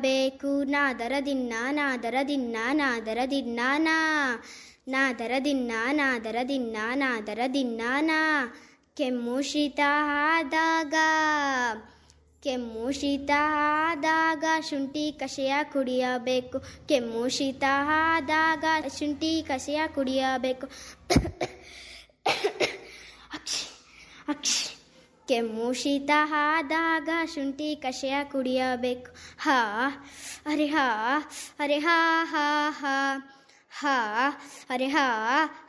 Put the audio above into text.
ಕುಡಿಯಬೇಕು ನಾದರ ದಿನ್ನ ನಾದರ ದಿನ್ನ ನಾದರ ದಿನ್ನಾನ ನಾದರ ದಿನ್ನ ನಾದರ ದಿನ್ನ ನಾದರ ದಿನ್ನಾನ ಕೆಮ್ಮು ಶೀತ ಆದಾಗ ಕೆಮ್ಮು ಶೀತ ಆದಾಗ ಶುಂಠಿ ಕಷಾಯ ಕುಡಿಯಬೇಕು ಕೆಮ್ಮು ಶೀತ ಆದಾಗ ಶುಂಠಿ ಕಷಾಯ ಕುಡಿಯಬೇಕು ಅಕ್ಷಿ ಅಕ್ಷಿ ಕೆಮ್ಮು ಶೀತ ಆದಾಗ ಶುಂಠಿ ಕಷಾಯ ಕುಡಿಯಬೇಕು ಹಾ ಅರೆ ಹಾ ಅರೆ ಹಾ ಹಾ ಹಾ ಹಾ ಅರೆ ಹಾ